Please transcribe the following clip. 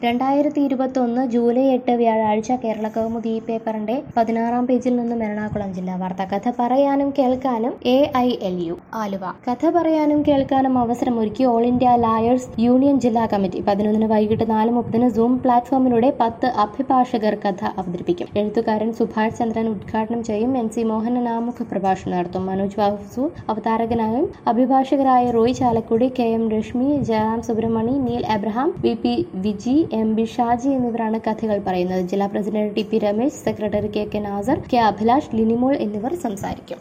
രണ്ടായിരത്തി ഇരുപത്തൊന്ന് ജൂലൈ എട്ട് വ്യാഴാഴ്ച കേരള കൗമുദി ഈ പേപ്പറിന്റെ പതിനാറാം പേജിൽ നിന്നും എറണാകുളം ജില്ലാ വാർത്ത കഥ പറയാനും കേൾക്കാനും A I L U Aluva കഥ പറയാനും കേൾക്കാനും അവസരമൊരുക്കി ഓൾ ഇന്ത്യ ലായേഴ്സ് യൂണിയൻ ജില്ലാ കമ്മിറ്റി പതിനൊന്നിന് വൈകിട്ട് നാല് മുപ്പതിന് സൂം പ്ലാറ്റ്ഫോമിലൂടെ പത്ത് അഭിഭാഷകർ കഥ അവതരിപ്പിക്കും എഴുത്തുകാരൻ സുഭാഷ് ചന്ദ്രൻ ഉദ്ഘാടനം ചെയ്യും എൻ സി മോഹനൻ ആമുഖ പ്രഭാഷണം നടത്തും മനോജ് വാസു അവതാരകനായും അഭിഭാഷകരായ Roy Chalakudy K M Reshmi Jayaram Subrahmani Neil Abraham V P Viji M B Shaji എന്നിവരാണ് കഥകൾ പറയുന്നത് ജില്ലാ president T P Ramesh secretary K K Nasar K Abhilash Linimol എന്നിവർ സംസാരിക്കും